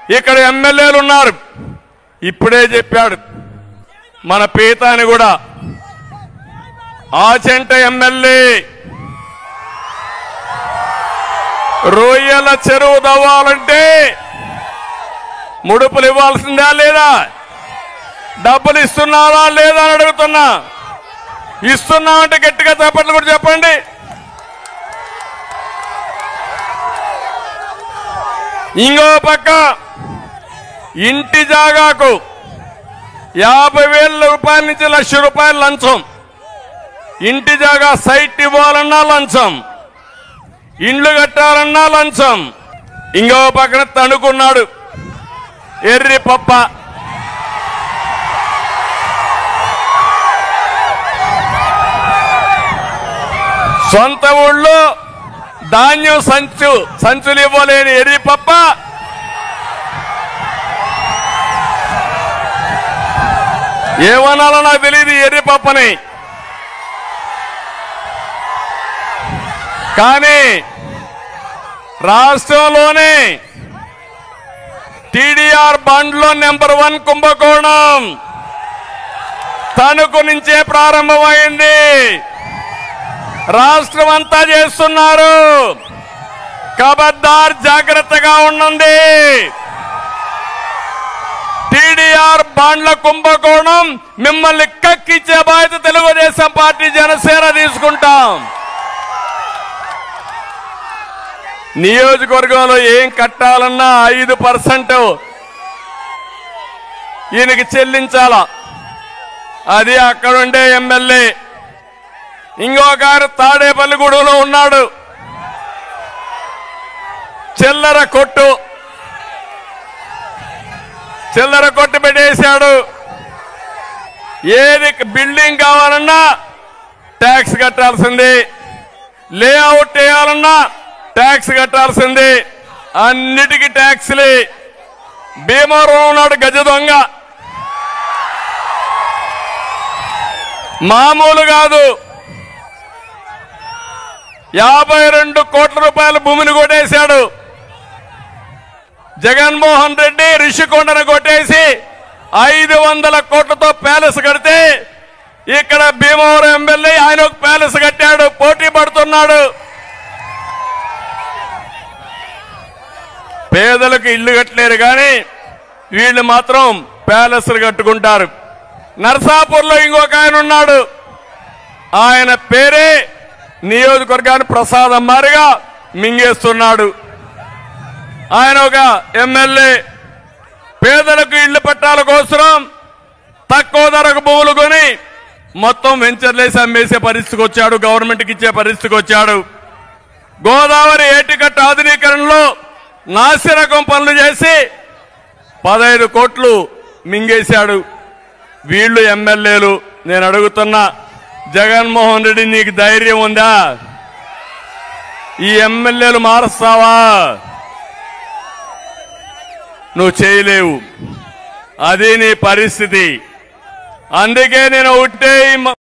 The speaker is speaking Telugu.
ఇక్కడ ఎమ్మెల్యేలు ఉన్నారు ఇప్పుడే చెప్పాడు మన పీతాని కూడా ఆచెంట ఎమ్మెల్యే రొయ్యల చెరువు తవ్వాలంటే ముడుపులు ఇవ్వాల్సిందా లేదా డబ్బులు ఇస్తున్నారా లేదా అని అడుగుతున్నా ఇస్తున్నామంటే గట్టిగా చెప్పట్లు కూడా చెప్పండి ఇంకో పక్క ఇంటి జాగాకు యాభై వేల రూపాయల నుంచి లక్ష రూపాయల లంచం ఇంటి జాగా సైట్ ఇవ్వాలన్నా లంచం ఇండ్లు కట్టాలన్నా లంచం ఇంకో పక్కన తణుకున్నాడు ఎర్రి పప్ప సొంత ఊళ్ళో ధాన్యం సంచు సంచులు ఇవ్వలేని ఎర్రి పప్ప ఏమనాలో నాకు తెలియదు ఈ ఎర్రి పప్పని కానీ రాష్ట్రంలోనే టీడీఆర్ బండ్లో నెంబర్ వన్ కుంభకోణం తణుకు నుంచే ప్రారంభమైంది రాష్ట్రం అంతా చేస్తున్నారు కబద్దార్ జాగ్రత్తగా ఉండండి టీడీఆర్ బాండ్ల కుంభకోణం మిమ్మల్ని కక్కిచ్చే బాధ్యత తెలుగుదేశం పార్టీ జనసేన తీసుకుంటాం నియోజకవర్గంలో ఏం కట్టాలన్నా ఐదు పర్సెంట్ ఈయనకి చెల్లించాలా అది అక్కడుండే ఎమ్మెల్యే ఇంకొక ఆయన తాడేపల్లిగూడెంలో ఉన్నాడు చిల్లర కొట్టు చిల్లర కొట్టు పెట్టేశాడు ఏది బిల్డింగ్ కావాలన్నా ట్యాక్స్ కట్టాల్సింది లేఅవుట్ వేయాలన్నా ట్యాక్స్ కట్టాల్సింది అన్నిటికీ ట్యాక్స్లే భీమవరం ఉన్నాడు గజ దొంగ మామూలు కాదు యాభై రెండు కోట్ల రూపాయల భూమిని కొట్టేశాడు జగన్మోహన్ రెడ్డి రిషికొండను కొట్టేసి ఐదు వందల కోట్లతో ప్యాలెస్ కడితే ఇక్కడ భీమవరం ఎమ్మెల్యే ఆయన ఒక ప్యాలెస్ కట్టాడు పోటీ పడుతున్నాడు పేదలకు ఇల్లు కట్టలేరు కానీ వీళ్ళు మాత్రం ప్యాలెస్లు కట్టుకుంటారు నర్సాపూర్లో ఇంకొక ఆయన ఉన్నాడు ఆయన పేరే నియోజకవర్గాన్ని ప్రసాదం మారిగా మింగేస్తున్నాడు ఆయన ఒక ఎమ్మెల్యే పేదలకు ఇళ్ల పట్టాల కోసం తక్కువ ధరకు భూములు కొని మొత్తం వెంచర్లేసి అమ్మేసే పరిస్థితికి వచ్చాడు గవర్నమెంట్కి ఇచ్చే పరిస్థితికి వచ్చాడు గోదావరి ఏటికట్ట ఆధునీకరణలో నాసిరకం పనులు చేసి పదహైదు కోట్లు మింగేశాడు వీళ్ళు ఎమ్మెల్యేలు నేను అడుగుతున్నా జగన్మోహన్ రెడ్డి నీకు ధైర్యం ఉందా ఈ ఎమ్మెల్యేలు మారుస్తావా నువ్వు చేయలేవు అది నీ పరిస్థితి అందుకే నేను ఒకటే ఈ మ-